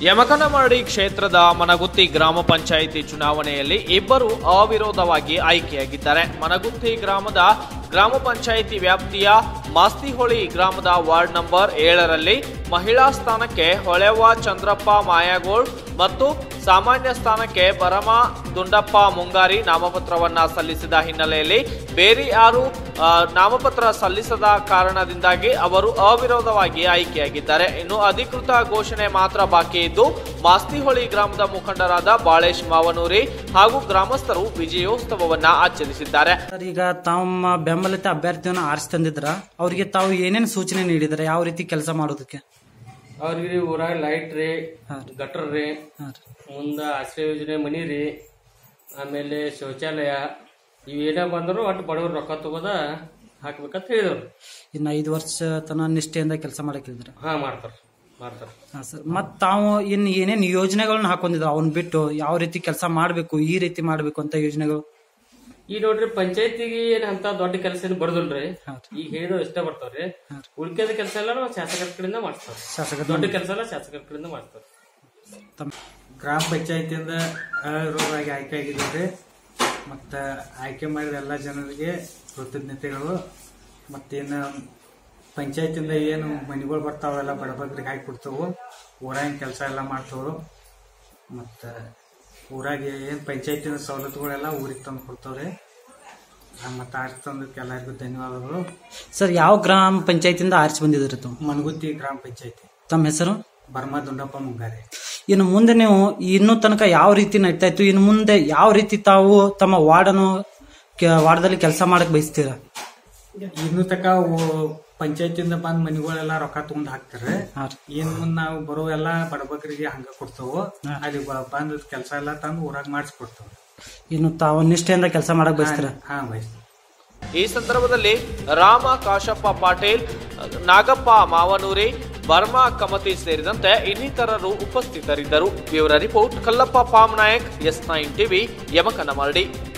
ಯಮಕನಮರಡಿ ಕ್ಷೇತ್ರದ ಮನಗುತ್ತಿ ಗ್ರಾಮ ಪಂಚಾಯಿತಿ ಚುನಾವಣೆಯಲ್ಲಿ ಇಬ್ಬರು ಅವಿರೋಧವಾಗಿ ಆಯ್ಕೆಯಾಗಿದ್ದಾರೆ ಮನಗುತ್ತಿ ಗ್ರಾಮದ ಗ್ರಾಮ ಪಂಚಾಯಿತಿ ವ್ಯಾಪ್ತಿಯ ಮಾಸ್ತಿಹೊಳಿ ಗ್ರಾಮದ ವಾರ್ಡ್ ನಂಬರ್ ಏಳರಲ್ಲಿ ಮಹಿಳಾ ಸ್ಥಾನಕ್ಕೆ ಹೊಳೆವ ಚಂದ್ರಪ್ಪ ಮಾಯಾಗೋಳ್ ಮತ್ತು ಸಾಮಾನ್ಯ ಸ್ಥಾನಕ್ಕೆ ಬರಮ ದುಂಡಪ್ಪ ಮುಂಗಾರಿ ನಾಮಪತ್ರವನ್ನ ಸಲ್ಲಿಸಿದ ಹಿನ್ನೆಲೆಯಲ್ಲಿ ಬೇರೆ ಯಾರು ಆ, ನಾಮಪತ್ರ ಸಲ್ಲಿಸದ ಕಾರಣದಿಂದಾಗಿ ಅವರು ಅವಿರೋಧವಾಗಿ ಆಯ್ಕೆಯಾಗಿದ್ದಾರೆ ಇನ್ನು ಅಧಿಕೃತ ಘೋಷಣೆ ಮಾತ್ರ ಬಾಕಿ ಇದ್ದು ಮಾಸ್ತಿಹೊಳಿ ಗ್ರಾಮದ ಮುಖಂಡರಾದ ಬಾಳೇಶ್ ಮಾವನೂರಿ ಹಾಗೂ ಗ್ರಾಮಸ್ಥರು ವಿಜಯೋತ್ಸವವನ್ನ ಆಚರಿಸಿದ್ದಾರೆ ಸರ್ ಈಗ ತಮ್ಮ ಬೆಂಬಲಿತ ಅಭ್ಯರ್ಥಿಯನ್ನು ಆರಿಸಿ ತಂದಿದ್ರ ಅವರಿಗೆ ತಾವು ಏನೇನು ಸೂಚನೆ ನೀಡಿದ್ರೆ ಯಾವ ರೀತಿ ಕೆಲಸ ಮಾಡೋದಕ್ಕೆ ಅವ್ರಿಗೆ ಊರಾಗ ಲೈಟ್ ರೀ ಹಾ ಗಟ್ರ ರೀ ಹಾಂ ರೀ ಮುಂದ ಆಶ್ರಯ ಯೋಜನೆ ಮನಿ ರೀ ಆಮೇಲೆ ಶೌಚಾಲಯ ಇವೇನೇ ಬಂದ್ರು ಒಟ್ಟು ಬಡವ್ರು ರೊಕ್ಕ ತಗೋದ ಹಾಕ್ಬೇಕಂತ ಹೇಳಿದವ್ರು ಇನ್ನು ಐದು ವರ್ಷ ತನ ನಿಷ್ಠೆಯಿಂದ ಕೆಲಸ ಮಾಡಕ್ಕಿದ್ರ ಹಾ ಮಾಡ್ತಾರ ಮಾಡ್ತಾರ ಹಾಂ ಸರ್ ಮತ್ತು ತಾವು ಇನ್ನು ಏನೇನು ಯೋಜನೆಗಳನ್ನ ಹಾಕೊಂಡಿದ್ರು ಅವನ್ನ ಬಿಟ್ಟು ಯಾವ ರೀತಿ ಕೆಲಸ ಮಾಡಬೇಕು ಈ ರೀತಿ ಮಾಡಬೇಕು ಅಂತ ಯೋಜನೆಗಳು ಈಗ ನೋಡ್ರಿ ಪಂಚಾಯತಿಗೆ ಏನ್ ಅಂತ ದೊಡ್ಡ ಕೆಲಸ ಏನು ಬಡದಿಲ್ರಿ ಹಾಂ ಈಗ ಹೇಳಿದವ್ ಇಷ್ಟ ಬರ್ತಾವ್ರಿ ಹಾಂ ಉಳ್ಕೆದ ಕೆಲಸ ಎಲ್ಲ ನಾವು ಶಾಸಕರ ಕಡೆಯಿಂದ ಮಾಡ್ತಾರ ಶಾಸಕ ದೊಡ್ಡ ಕೆಲಸ ಎಲ್ಲ ಶಾಸಕರ ಕಡೆಯಿಂದ ಮಾಡ್ತಾರ ತಮ್ಮ ಗ್ರಾಮ ಪಂಚಾಯತಿಯಿಂದ ಅವಿರೋಧವಾಗಿ ಆಯ್ಕೆ ಆಗಿದ್ದಾರೆ ಮತ್ತು ಆಯ್ಕೆ ಮಾಡಿದ ಎಲ್ಲ ಜನರಿಗೆ ಕೃತಜ್ಞತೆಗಳು ಮತ್ತೇನು ಪಂಚಾಯತಿಂದ ಏನು ಮನೆಗಳು ಬರ್ತಾವೆಲ್ಲ ಬಡಬಗ್ರಿಗೆ ಹಾಕಿ ಕೊಡ್ತೇವೆ ಊರಾಗಿನ ಕೆಲಸ ಎಲ್ಲ ಮಾಡ್ತೇವೆ ಮತ್ತು ಊರಾಗೆ ಏನು ಪಂಚಾಯತಿನ ಸವಲತ್ತುಗಳೆಲ್ಲ ಊರಿಗೆ ತಂದು ಕೊಡ್ತವ್ರೆ ಮತ್ತು ಆರ್ಸಿ ತಂದಕ್ಕೆ ಎಲ್ಲರಿಗೂ ಧನ್ಯವಾದಗಳು ಸರ್ ಯಾವ ಗ್ರಾಮ ಪಂಚಾಯತಿಯಿಂದ ಆರಿಸಿ ಬಂದಿದ್ರಿ ತಾವು ಮನಗುತ್ತಿ ಗ್ರಾಮ ಪಂಚಾಯತಿ ತಮ್ಮ ಹೆಸರು ಬರ್ಮಾ ದುಂಡಪ್ಪ ಮುಂಗಾರೆ ಇನ್ನು ಮುಂದೆ ನೀವು ಇನ್ನೂ ತನಕ ಯಾವ ರೀತಿ ನಡೀತಾ ಇತ್ತು ಇನ್ನು ಮುಂದೆ ಯಾವ ರೀತಿ ತಾವು ತಮ್ಮ ವಾರ್ಡನ್ನು ಕೆ- ವಾರ್ಡದಲ್ಲಿ ಕೆಲಸ ಮಾಡಕ್ ಬಯಸ್ತೀರಾ ಇನ್ನು ತಕ ಪಂಚಾಯತಿಂದ ಬಂದ್ ಮನಿಗಳೆಲ್ಲ ರೊಕ್ಕ ತಗೊಂಡ್ ಹಾಕ್ತಾರೆ ಹಾಂ ರೀ ಇನ್ ಮುಂದ್ ನಾವು ಬರೋ ಎಲ್ಲ ಬಡಬಗ್ರಿಗೆ ಹಂಗ ಕೊಡ್ತೇವು ಹಾ. ಅಲ್ಲಿ ಬ- ಬಂದ್ ಕೆಲಸ ಎಲ್ಲ ತಂದು ಊರಾಗ ಮಾಡಿಸ್ಕೊಡ್ತೇವೆ ಇನ್ನು ತಾವು ನಿಷ್ಠೆಯಿಂದ ಕೆಲಸ ಮಾಡಕ್ ಬಯಸ್ತೀರಾ ಹಾ ಬೈ ಈ ಸಂದರ್ಭದಲ್ಲಿ ರಾಮ ಕಾಶಪ್ಪ ಪಾಟೀಲ್ ನಾಗಪ್ಪ ಮಾವನೂರಿ ಬರ್ಮಾ ಕಮತಿ ಸೇರಿದಂತೆ ಇನ್ನಿತರರು ಉಪಸ್ಥಿತರಿದ್ದರು ಬ್ಯೂರೋ ರಿಪೋರ್ಟ್ ಕಲ್ಲಪ್ಪ ಪಾಮ್ Nayak S nine TV Yamakanamardi